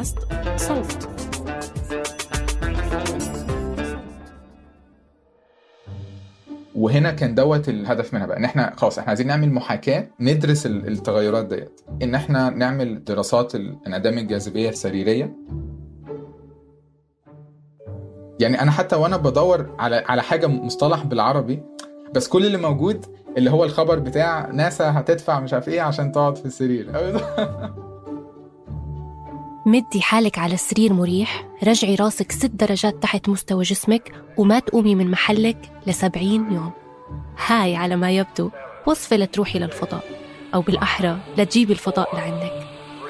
بودكاست صوت وهنا كان دوت الهدف منها بقى ان احنا خلاص احنا عايزين نعمل محاكاه ندرس ال- التغيرات ديت ان احنا نعمل دراسات انعدام الجاذبيه السريريه يعني انا حتى وانا بدور على على حاجه مصطلح بالعربي بس كل اللي موجود اللي هو الخبر بتاع ناسا هتدفع مش عارف ايه عشان تقعد في السرير مدي حالك على سرير مريح رجعي راسك ست درجات تحت مستوى جسمك وما تقومي من محلك لسبعين يوم هاي على ما يبدو وصفة لتروحي للفضاء أو بالأحرى لتجيبي الفضاء لعندك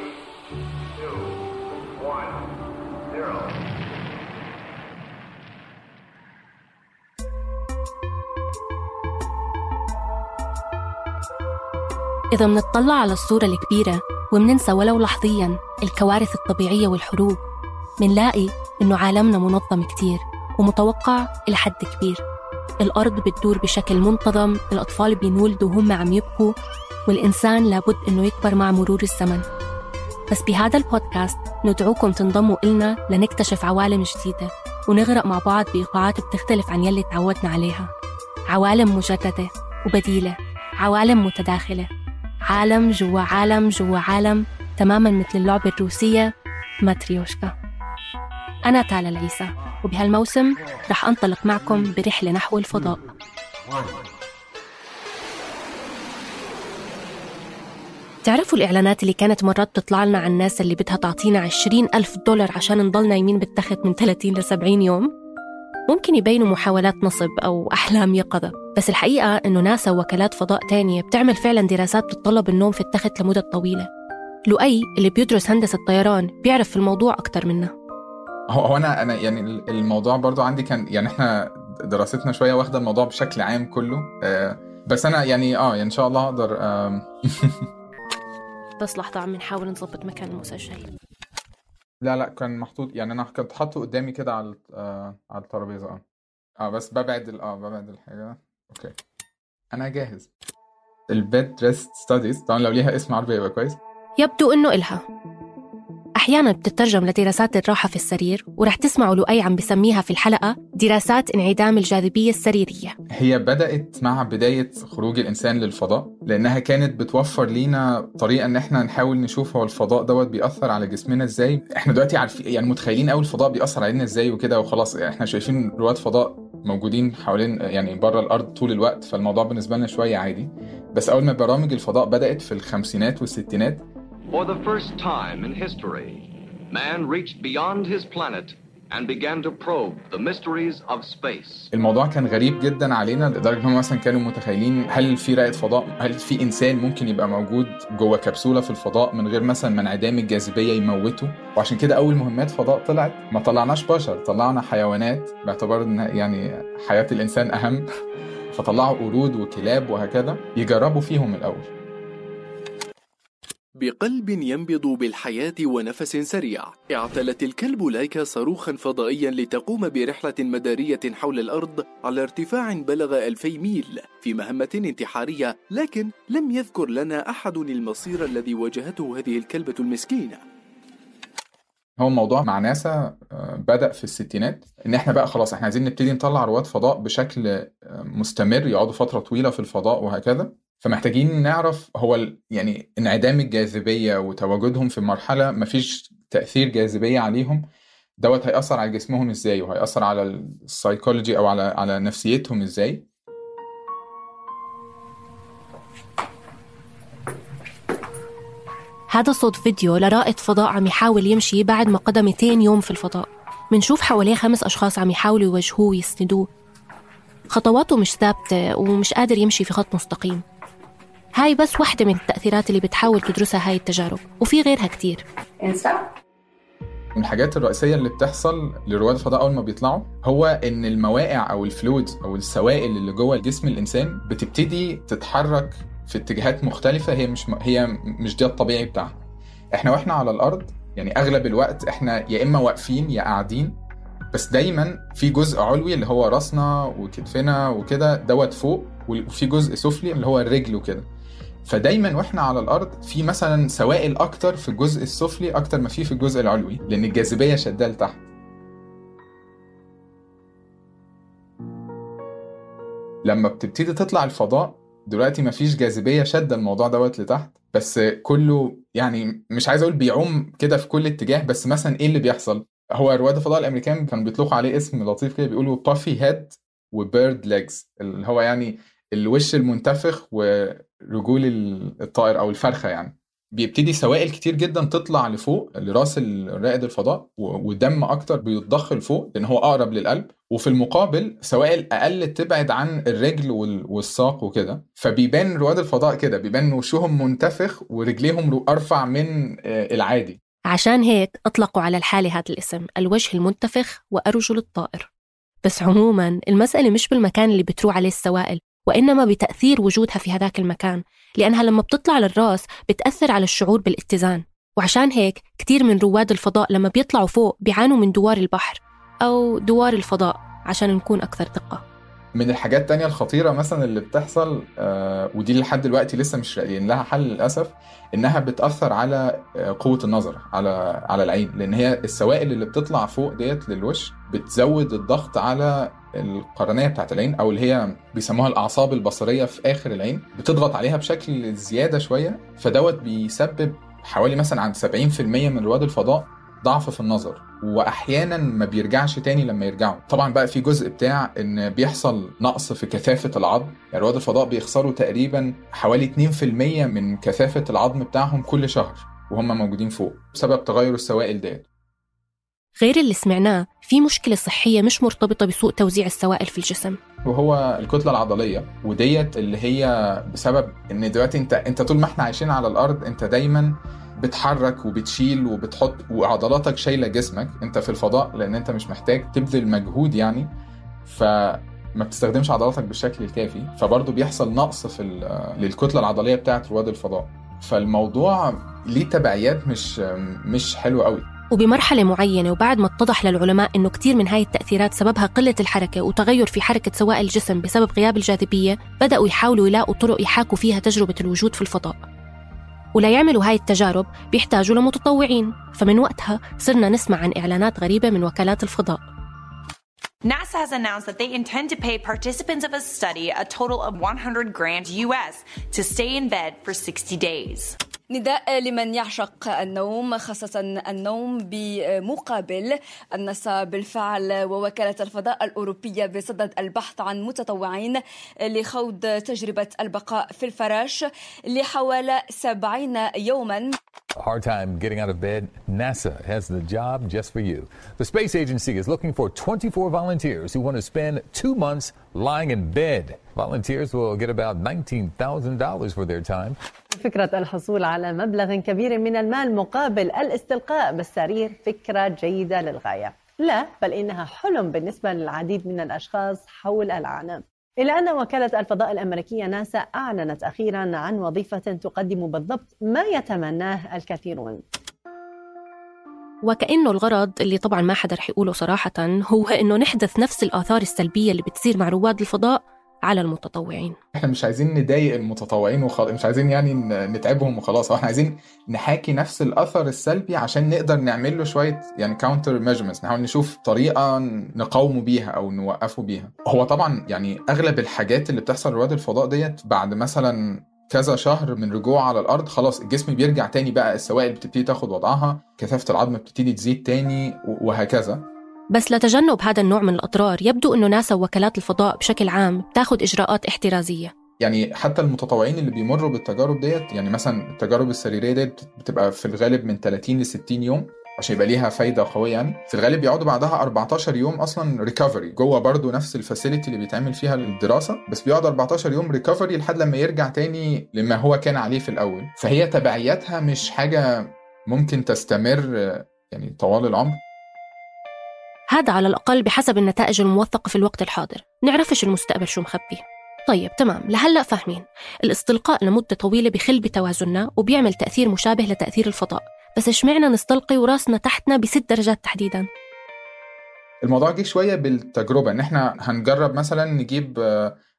إذا منطلع على الصورة الكبيرة ومننسى ولو لحظيا الكوارث الطبيعية والحروب منلاقي إنه عالمنا منظم كتير ومتوقع إلى حد كبير الأرض بتدور بشكل منتظم الأطفال بينولدوا وهم عم يبكوا والإنسان لابد إنه يكبر مع مرور الزمن بس بهذا البودكاست ندعوكم تنضموا إلنا لنكتشف عوالم جديدة ونغرق مع بعض بإيقاعات بتختلف عن يلي تعودنا عليها عوالم مجددة وبديلة عوالم متداخلة عالم جوا عالم جوا عالم تماما مثل اللعبة الروسية ماتريوشكا أنا تالا العيسى وبهالموسم رح أنطلق معكم برحلة نحو الفضاء تعرفوا الإعلانات اللي كانت مرات تطلع لنا عن الناس اللي بدها تعطينا عشرين ألف دولار عشان نضل نايمين بالتخت من 30 ل 70 يوم؟ ممكن يبينوا محاولات نصب أو أحلام يقظة بس الحقيقة إنه ناسا ووكالات فضاء تانية بتعمل فعلا دراسات بتطلب النوم في التخت لمدة طويلة لؤي اللي بيدرس هندسة طيران بيعرف في الموضوع أكتر منا هو هو انا انا يعني الموضوع برضو عندي كان يعني احنا دراستنا شويه واخده الموضوع بشكل عام كله آه، بس انا يعني اه يعني ان شاء الله اقدر آم، بس لحظة عم نحاول نظبط مكان المسجل لا لا كان محطوط يعني انا كنت حاطه قدامي كده على الت- آه على الترابيزه اه اه بس ببعد ال- اه ببعد الحاجه اوكي انا جاهز البيد ريست ستاديز طبعا لو ليها اسم عربي يبقى كويس يبدو إنه إلها أحيانا بتترجم لدراسات الراحة في السرير ورح تسمعوا لؤي عم بسميها في الحلقة دراسات انعدام الجاذبية السريرية هي بدأت مع بداية خروج الإنسان للفضاء لأنها كانت بتوفر لينا طريقة إن إحنا نحاول نشوف هو الفضاء دوت بيأثر على جسمنا إزاي إحنا دلوقتي عارفين يعني متخيلين أوي الفضاء بيأثر علينا إزاي وكده وخلاص إحنا شايفين رواد فضاء موجودين حوالين يعني بره الأرض طول الوقت فالموضوع بالنسبة لنا شوية عادي بس أول ما برامج الفضاء بدأت في الخمسينات والستينات For the first time in history, man reached beyond his planet and began to probe the mysteries of space. الموضوع كان غريب جدا علينا لدرجه ان هم مثلا كانوا متخيلين هل في رائد فضاء هل في انسان ممكن يبقى موجود جوه كبسوله في الفضاء من غير مثلا ما انعدام الجاذبيه يموته وعشان كده اول مهمات فضاء طلعت ما طلعناش بشر طلعنا حيوانات باعتبار ان يعني حياه الانسان اهم فطلعوا قرود وكلاب وهكذا يجربوا فيهم الاول بقلب ينبض بالحياة ونفس سريع اعتلت الكلب لايكا صاروخا فضائيا لتقوم برحلة مدارية حول الأرض على ارتفاع بلغ 2000 ميل في مهمة انتحارية لكن لم يذكر لنا أحد المصير الذي واجهته هذه الكلبة المسكينة هو الموضوع مع ناسا آه، بدأ في الستينات ان احنا بقى خلاص احنا عايزين نبتدي نطلع رواد فضاء بشكل آه، مستمر يقعدوا فترة طويلة في الفضاء وهكذا فمحتاجين نعرف هو ال- يعني انعدام الجاذبية وتواجدهم في مرحلة مفيش تأثير جاذبية عليهم دوت هيأثر على جسمهم ازاي وهيأثر على السايكولوجي او على على نفسيتهم ازاي هذا صوت فيديو لرائد فضاء عم يحاول يمشي بعد ما قضى 200 يوم في الفضاء منشوف حواليه خمس أشخاص عم يحاولوا يوجهوه ويسندوه خطواته مش ثابتة ومش قادر يمشي في خط مستقيم هاي بس واحدة من التأثيرات اللي بتحاول تدرسها هاي التجارب وفي غيرها كتير من الحاجات الرئيسية اللي بتحصل لرواد الفضاء أول ما بيطلعوا هو إن المواقع أو الفلويدز أو السوائل اللي جوه جسم الإنسان بتبتدي تتحرك في اتجاهات مختلفة هي مش هي مش ده الطبيعي بتاعها. إحنا وإحنا على الأرض يعني أغلب الوقت إحنا يا إما واقفين يا قاعدين بس دايما في جزء علوي اللي هو راسنا وكتفنا وكده دوت فوق وفي جزء سفلي اللي هو الرجل وكده. فدايما واحنا على الارض في مثلا سوائل اكتر في الجزء السفلي اكتر ما في في الجزء العلوي لان الجاذبيه شداه لتحت لما بتبتدي تطلع الفضاء دلوقتي مفيش جاذبيه شاده الموضوع دوت لتحت بس كله يعني مش عايز اقول بيعوم كده في كل اتجاه بس مثلا ايه اللي بيحصل هو رواد الفضاء الامريكان كانوا بيطلقوا عليه اسم لطيف كده بيقولوا بافي هيد وبيرد ليجز اللي هو يعني الوش المنتفخ ورجول الطائر او الفرخه يعني بيبتدي سوائل كتير جدا تطلع لفوق لراس رائد الفضاء ودم اكتر بيتضخ لفوق لان هو اقرب للقلب وفي المقابل سوائل اقل تبعد عن الرجل والساق وكده فبيبان رواد الفضاء كده بيبان وشهم منتفخ ورجليهم ارفع من العادي عشان هيك اطلقوا على الحاله هذا الاسم الوجه المنتفخ وارجل الطائر بس عموما المساله مش بالمكان اللي بتروح عليه السوائل وإنما بتأثير وجودها في هذاك المكان لأنها لما بتطلع للراس بتأثر على الشعور بالاتزان وعشان هيك كتير من رواد الفضاء لما بيطلعوا فوق بيعانوا من دوار البحر أو دوار الفضاء عشان نكون أكثر دقة من الحاجات التانية الخطيرة مثلا اللي بتحصل آه ودي لحد دلوقتي لسه مش لاقيين لها حل للأسف إنها بتأثر على آه قوة النظر على على العين لأن هي السوائل اللي بتطلع فوق ديت للوش بتزود الضغط على القرنية بتاعت العين أو اللي هي بيسموها الأعصاب البصرية في آخر العين بتضغط عليها بشكل زيادة شوية فدوت بيسبب حوالي مثلا عند 70% من رواد الفضاء ضعف في النظر واحيانا ما بيرجعش تاني لما يرجعوا طبعا بقى في جزء بتاع ان بيحصل نقص في كثافه العظم يعني رواد الفضاء بيخسروا تقريبا حوالي 2% من كثافه العظم بتاعهم كل شهر وهم موجودين فوق بسبب تغير السوائل ديت غير اللي سمعناه في مشكلة صحية مش مرتبطة بسوء توزيع السوائل في الجسم وهو الكتلة العضلية وديت اللي هي بسبب ان دلوقتي انت انت طول ما احنا عايشين على الارض انت دايما بتحرك وبتشيل وبتحط وعضلاتك شايله جسمك انت في الفضاء لان انت مش محتاج تبذل مجهود يعني فما بتستخدمش عضلاتك بالشكل الكافي فبرضه بيحصل نقص في للكتله العضليه بتاعه رواد الفضاء فالموضوع ليه تبعيات مش مش حلوه قوي وبمرحلة معينة وبعد ما اتضح للعلماء أنه كتير من هاي التأثيرات سببها قلة الحركة وتغير في حركة سوائل الجسم بسبب غياب الجاذبية بدأوا يحاولوا يلاقوا طرق يحاكوا فيها تجربة الوجود في الفضاء ولا يعملوا هاي التجارب بيحتاجوا لمتطوعين فمن وقتها صرنا نسمع عن إعلانات غريبة من وكالات الفضاء NASA has announced that they intend to pay participants of a study a total of 100 grand US to stay in bed for 60 days. نداء لمن يعشق النوم خاصة النوم بمقابل الناسا بالفعل ووكالة الفضاء الأوروبية بصدد البحث عن متطوعين لخوض تجربة البقاء في الفراش لحوالي سبعين يوما Hard time getting out of bed? NASA has the job just for you. The space agency is looking for 24 volunteers who want to spend two months lying in bed. Volunteers will get about $19,000 for their time. فكرة الحصول على مبلغ كبير من المال مقابل الاستلقاء بالسرير فكرة جيدة للغاية. لا بل إنها حلم بالنسبة للعديد من الأشخاص حول العالم. إلا أن وكالة الفضاء الأمريكية ناسا أعلنت أخيرا عن وظيفة تقدم بالضبط ما يتمناه الكثيرون وكأنه الغرض اللي طبعا ما حدا رح يقوله صراحة هو إنه نحدث نفس الآثار السلبية اللي بتصير مع رواد الفضاء على المتطوعين احنا مش عايزين نضايق المتطوعين وخلاص مش عايزين يعني نتعبهم وخلاص احنا عايزين نحاكي نفس الاثر السلبي عشان نقدر نعمل له شويه يعني كاونتر ميجرمنتس نحاول نشوف طريقه نقاومه بيها او نوقفه بيها هو طبعا يعني اغلب الحاجات اللي بتحصل رواد الفضاء ديت بعد مثلا كذا شهر من رجوع على الارض خلاص الجسم بيرجع تاني بقى السوائل بتبتدي تاخد وضعها كثافه العظم بتبتدي تزيد تاني وهكذا بس لتجنب هذا النوع من الأضرار يبدو أنه ناسا ووكالات الفضاء بشكل عام بتاخد إجراءات احترازية يعني حتى المتطوعين اللي بيمروا بالتجارب ديت يعني مثلا التجارب السريريه ديت بتبقى في الغالب من 30 ل 60 يوم عشان يبقى ليها فايده قويه يعني في الغالب بيقعدوا بعدها 14 يوم اصلا ريكفري جوه برضو نفس الفاسيلتي اللي بيتعمل فيها الدراسه بس بيقعد 14 يوم ريكفري لحد لما يرجع تاني لما هو كان عليه في الاول فهي تبعياتها مش حاجه ممكن تستمر يعني طوال العمر هذا على الأقل بحسب النتائج الموثقة في الوقت الحاضر نعرفش المستقبل شو مخبي طيب تمام لهلأ فاهمين الاستلقاء لمدة طويلة بخل بتوازننا وبيعمل تأثير مشابه لتأثير الفضاء بس اشمعنا نستلقي وراسنا تحتنا بست درجات تحديدا الموضوع جه شويه بالتجربه ان احنا هنجرب مثلا نجيب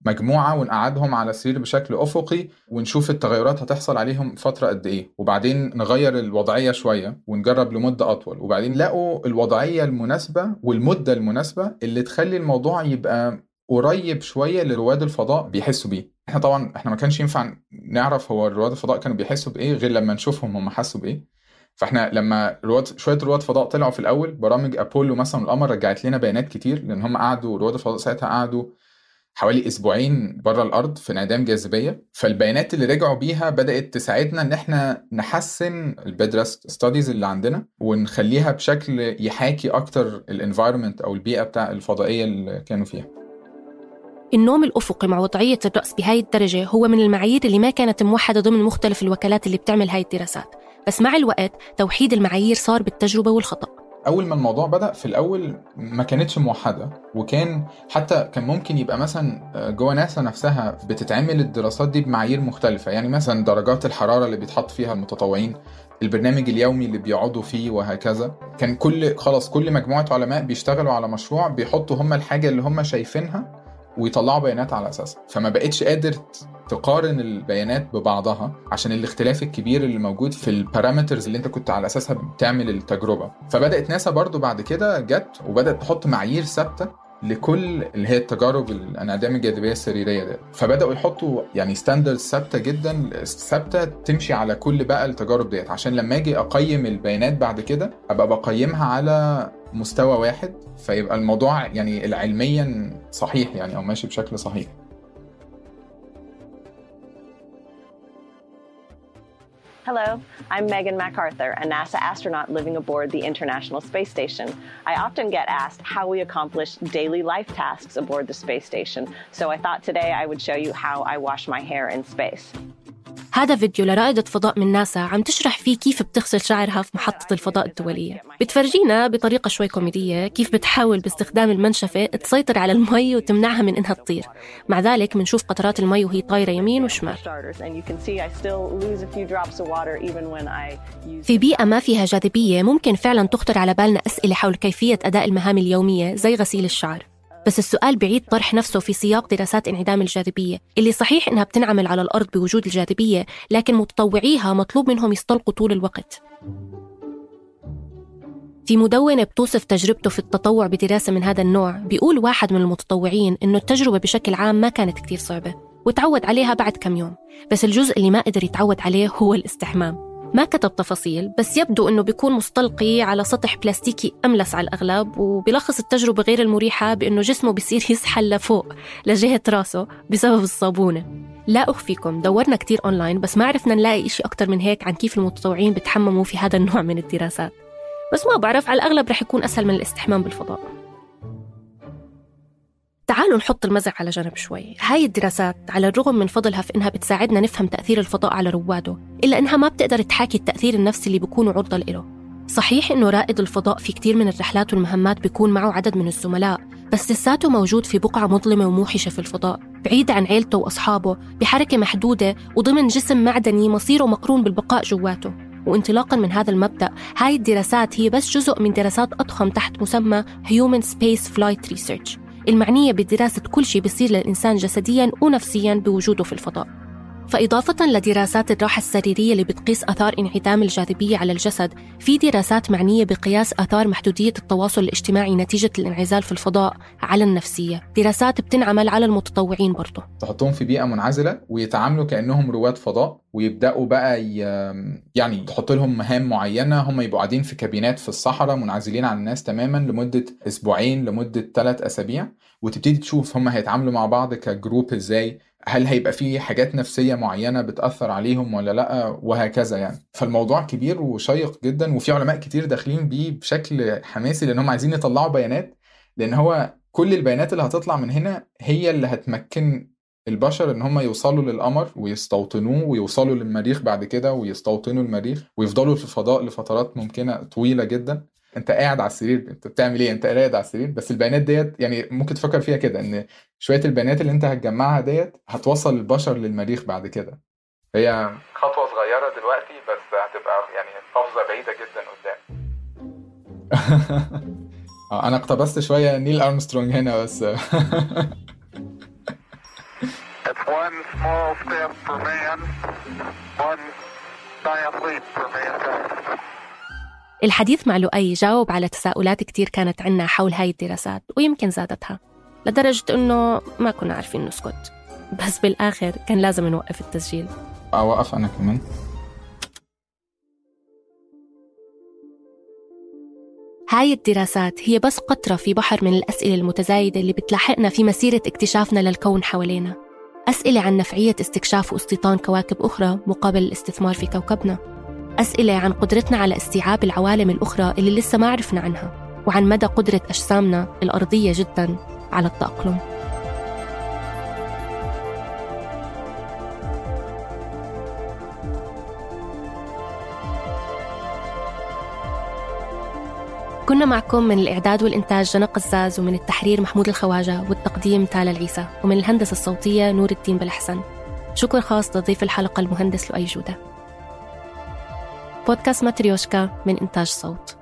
مجموعه ونقعدهم على سرير بشكل افقي ونشوف التغيرات هتحصل عليهم فتره قد ايه وبعدين نغير الوضعيه شويه ونجرب لمده اطول وبعدين لقوا الوضعيه المناسبه والمده المناسبه اللي تخلي الموضوع يبقى قريب شويه لرواد الفضاء بيحسوا بيه احنا طبعا احنا ما كانش ينفع نعرف هو رواد الفضاء كانوا بيحسوا بايه غير لما نشوفهم هم حسوا بايه فاحنا لما رواد شويه رواد فضاء طلعوا في الاول برامج ابولو مثلا القمر رجعت لنا بيانات كتير لان هم قعدوا رواد الفضاء ساعتها قعدوا حوالي اسبوعين بره الارض في انعدام جاذبيه فالبيانات اللي رجعوا بيها بدات تساعدنا ان احنا نحسن البيدرست ستاديز اللي عندنا ونخليها بشكل يحاكي اكتر الانفايرمنت او البيئه بتاع الفضائيه اللي كانوا فيها النوم الأفقي مع وضعية الرأس بهاي الدرجة هو من المعايير اللي ما كانت موحدة ضمن مختلف الوكالات اللي بتعمل هاي الدراسات بس مع الوقت توحيد المعايير صار بالتجربة والخطأ اول ما الموضوع بدا في الاول ما كانتش موحده وكان حتى كان ممكن يبقى مثلا جوه ناسا نفسها بتتعمل الدراسات دي بمعايير مختلفه يعني مثلا درجات الحراره اللي بيتحط فيها المتطوعين البرنامج اليومي اللي بيقعدوا فيه وهكذا كان كل خلاص كل مجموعه علماء بيشتغلوا على مشروع بيحطوا هم الحاجه اللي هم شايفينها ويطلعوا بيانات على اساسها فما بقتش قادر تقارن البيانات ببعضها عشان الاختلاف الكبير اللي موجود في البارامترز اللي انت كنت على اساسها بتعمل التجربه فبدات ناسا برضو بعد كده جت وبدات تحط معايير ثابته لكل اللي هي التجارب الانعدام الجاذبيه السريريه ده فبداوا يحطوا يعني ستاندردز ثابته جدا ثابته تمشي على كل بقى التجارب ديت عشان لما اجي اقيم البيانات بعد كده ابقى بقيمها على مستوى واحد فيبقى الموضوع يعني علميا صحيح يعني او ماشي بشكل صحيح Hello, I'm Megan MacArthur, a NASA astronaut living aboard the International Space Station. I often get asked how we accomplish daily life tasks aboard the space station, so I thought today I would show you how I wash my hair in space. هذا فيديو لرائدة فضاء من ناسا عم تشرح فيه كيف بتغسل شعرها في محطة الفضاء الدولية بتفرجينا بطريقة شوي كوميدية كيف بتحاول باستخدام المنشفة تسيطر على المي وتمنعها من إنها تطير مع ذلك بنشوف قطرات المي وهي طايرة يمين وشمال في بيئة ما فيها جاذبية ممكن فعلا تخطر على بالنا أسئلة حول كيفية أداء المهام اليومية زي غسيل الشعر بس السؤال بعيد طرح نفسه في سياق دراسات انعدام الجاذبية اللي صحيح إنها بتنعمل على الأرض بوجود الجاذبية لكن متطوعيها مطلوب منهم يستلقوا طول الوقت في مدونة بتوصف تجربته في التطوع بدراسة من هذا النوع بيقول واحد من المتطوعين إنه التجربة بشكل عام ما كانت كتير صعبة وتعود عليها بعد كم يوم بس الجزء اللي ما قدر يتعود عليه هو الاستحمام ما كتب تفاصيل بس يبدو انه بيكون مستلقي على سطح بلاستيكي املس على الاغلب وبيلخص التجربه غير المريحه بانه جسمه بيصير يسحل لفوق لجهه راسه بسبب الصابونه لا أخفيكم دورنا كتير أونلاين بس ما عرفنا نلاقي إشي أكتر من هيك عن كيف المتطوعين بتحمموا في هذا النوع من الدراسات بس ما بعرف على الأغلب رح يكون أسهل من الاستحمام بالفضاء تعالوا نحط المزح على جنب شوي هاي الدراسات على الرغم من فضلها في إنها بتساعدنا نفهم تأثير الفضاء على رواده إلا إنها ما بتقدر تحاكي التأثير النفسي اللي بيكونوا عرضة له صحيح إنه رائد الفضاء في كتير من الرحلات والمهمات بيكون معه عدد من الزملاء بس لساته موجود في بقعة مظلمة وموحشة في الفضاء بعيد عن عيلته وأصحابه بحركة محدودة وضمن جسم معدني مصيره مقرون بالبقاء جواته وانطلاقا من هذا المبدأ هاي الدراسات هي بس جزء من دراسات أضخم تحت مسمى Human Space Flight Research المعنية بدراسة كل شيء بيصير للإنسان جسديا ونفسيا بوجوده في الفضاء فإضافة لدراسات الراحة السريرية اللي بتقيس آثار انعدام الجاذبية على الجسد في دراسات معنية بقياس آثار محدودية التواصل الاجتماعي نتيجة الانعزال في الفضاء على النفسية دراسات بتنعمل على المتطوعين برضه تحطهم في بيئة منعزلة ويتعاملوا كأنهم رواد فضاء ويبدأوا بقى ي... يعني تحط لهم مهام معينة هم يبقوا قاعدين في كابينات في الصحراء منعزلين عن الناس تماما لمدة أسبوعين لمدة ثلاث أسابيع وتبتدي تشوف هم هيتعاملوا مع بعض كجروب ازاي هل هيبقى في حاجات نفسية معينة بتأثر عليهم ولا لأ وهكذا يعني فالموضوع كبير وشيق جدا وفي علماء كتير داخلين بيه بشكل حماسي لأن هم عايزين يطلعوا بيانات لأن هو كل البيانات اللي هتطلع من هنا هي اللي هتمكن البشر ان هم يوصلوا للقمر ويستوطنوه ويوصلوا للمريخ بعد كده ويستوطنوا المريخ ويفضلوا في الفضاء لفترات ممكنه طويله جدا انت قاعد على السرير انت بتعمل ايه انت قاعد على السرير بس البيانات ديت يعني ممكن تفكر فيها كده ان شويه البيانات اللي انت هتجمعها ديت هتوصل البشر للمريخ بعد كده هي خطوه صغيره دلوقتي بس هتبقى يعني قفزه بعيده جدا قدام انا اقتبست شويه نيل ارمسترونج هنا بس One small step for man, one giant leap for mankind. الحديث مع لؤي جاوب على تساؤلات كتير كانت عنا حول هاي الدراسات ويمكن زادتها لدرجة إنه ما كنا عارفين نسكت بس بالآخر كان لازم نوقف التسجيل أوقف أنا كمان هاي الدراسات هي بس قطرة في بحر من الأسئلة المتزايدة اللي بتلاحقنا في مسيرة اكتشافنا للكون حوالينا أسئلة عن نفعية استكشاف واستيطان كواكب أخرى مقابل الاستثمار في كوكبنا أسئلة عن قدرتنا على استيعاب العوالم الأخرى اللي لسه ما عرفنا عنها وعن مدى قدرة أجسامنا الأرضية جدا على التأقلم كنا معكم من الإعداد والإنتاج جنى قزاز ومن التحرير محمود الخواجة والتقديم تالا العيسى ومن الهندسة الصوتية نور الدين بالحسن شكر خاص لضيف الحلقة المهندس لؤي جودة بودكاست ماتريوشكا من إنتاج صوت